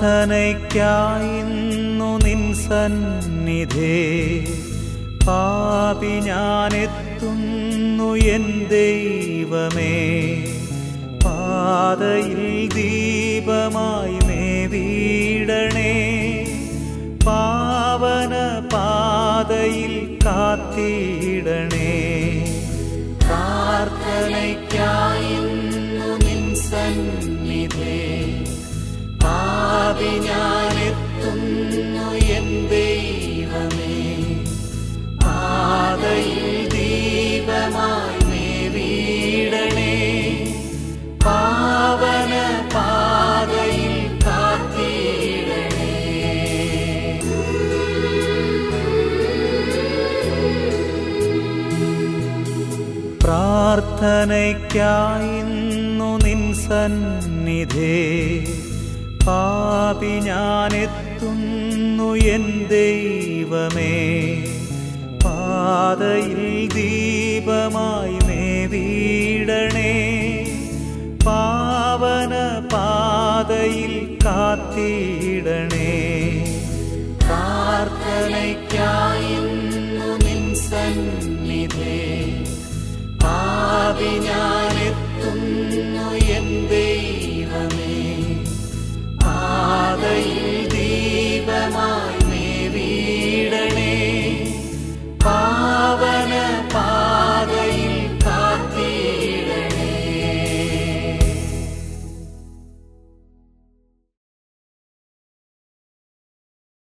പ്രാർത്ഥനയ്ക്കായിന്നു നിൻ സന്നിധേ പാപി ഞാനെത്തുന്നു എൻ ദൈവമേ പാതയിൽ ദീപമായി മേ വീടണേ പാവന പാതയിൽ കാത്തിടണേ പ്രാർത്ഥനയ്ക്കായിന്നു നിൻ സന്നിധേ പാപി ഞാനെത്തുന്നു എൻ ദൈവമേ പാതയിൽ ദീപമായി മേ വീടണേ പാവന പാതയിൽ കാത്തിടണേ പ്രാർത്ഥനയ്ക്കായിന്നു നിൻ സന്നിധേ പാപി ഞാനെത്തുന്നു എൻ ദൈവമേ പാതയിൽ ദീപമായി മേ വീടണേ പാവന പാതയിൽ കാത്തിടണേ